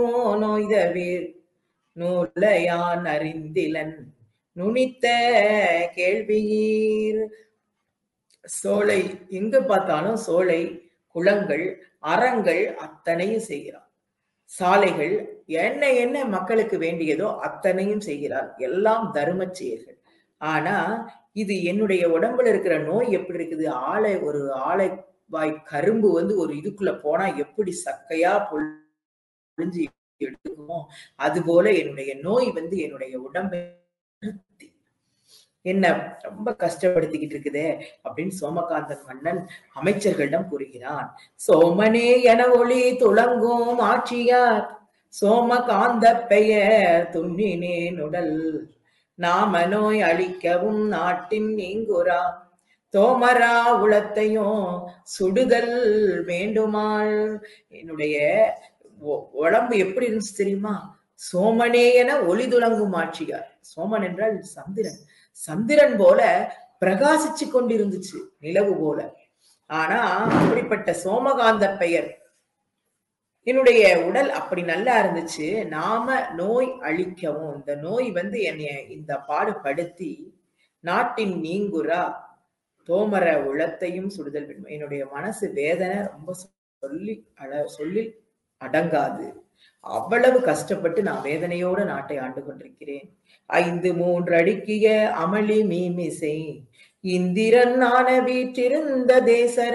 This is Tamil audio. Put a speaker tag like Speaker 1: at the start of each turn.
Speaker 1: நோய்தவிர் நூலையான் அறிந்திலன் நுனித்த கேள்வியீர் சோலை எங்க பார்த்தாலும் சோலை குளங்கள் அறங்கள் அத்தனையும் செய்கிறார் சாலைகள் என்ன என்ன மக்களுக்கு வேண்டியதோ அத்தனையும் செய்கிறார் எல்லாம் தர்ம செயல்கள் ஆனா இது என்னுடைய உடம்புல இருக்கிற நோய் எப்படி இருக்குது ஆளை ஒரு ஆளை வாய் கரும்பு வந்து ஒரு இதுக்குள்ள போனா எப்படி சக்கையா பொழிஞ்சு எடுக்குமோ அது போல என்னுடைய நோய் வந்து என்னுடைய உடம்பை நிறுத்தி என்ன ரொம்ப கஷ்டப்படுத்திக்கிட்டு இருக்குதே அப்படின்னு சோமகாந்தன் மன்னன் அமைச்சர்களிடம் கூறுகிறான் சோமனே என ஒளி துளங்கும் ஆட்சியார் சோமகாந்த பெயர் துண்ணினேன் உடல் நாம நோய் அழிக்கவும் நாட்டின் நீங்குரா தோமரா உளத்தையும் சுடுதல் வேண்டுமாள் என்னுடைய ஒ- உடம்பு எப்படி இருந்துச்சு தெரியுமா சோமனே என ஒளி துளங்கும் ஆட்சியார் சோமன் என்றால் சந்திரன் சந்திரன் போல பிரகாசிச்சு கொண்டிருந்துச்சு நிலவு போல ஆனா அப்படிப்பட்ட சோமகாந்த பெயர் என்னுடைய உடல் அப்படி நல்லா இருந்துச்சு நாம நோய் அழிக்கவும் இந்த நோய் வந்து என்னைய இந்த பாடுபடுத்தி நாட்டின் நீங்குரா தோமர உளத்தையும் சுடுதல் வேண்டும் என்னுடைய மனசு வேதனை ரொம்ப சொல்லி அழ சொல்லி அடங்காது அவ்வளவு கஷ்டப்பட்டு நான் வேதனையோட நாட்டை ஆண்டு கொண்டிருக்கிறேன் ஐந்து மூன்று அடுக்கிய அமளி மீமிசை இந்திரன் ஆன வீற்றிருந்த தேச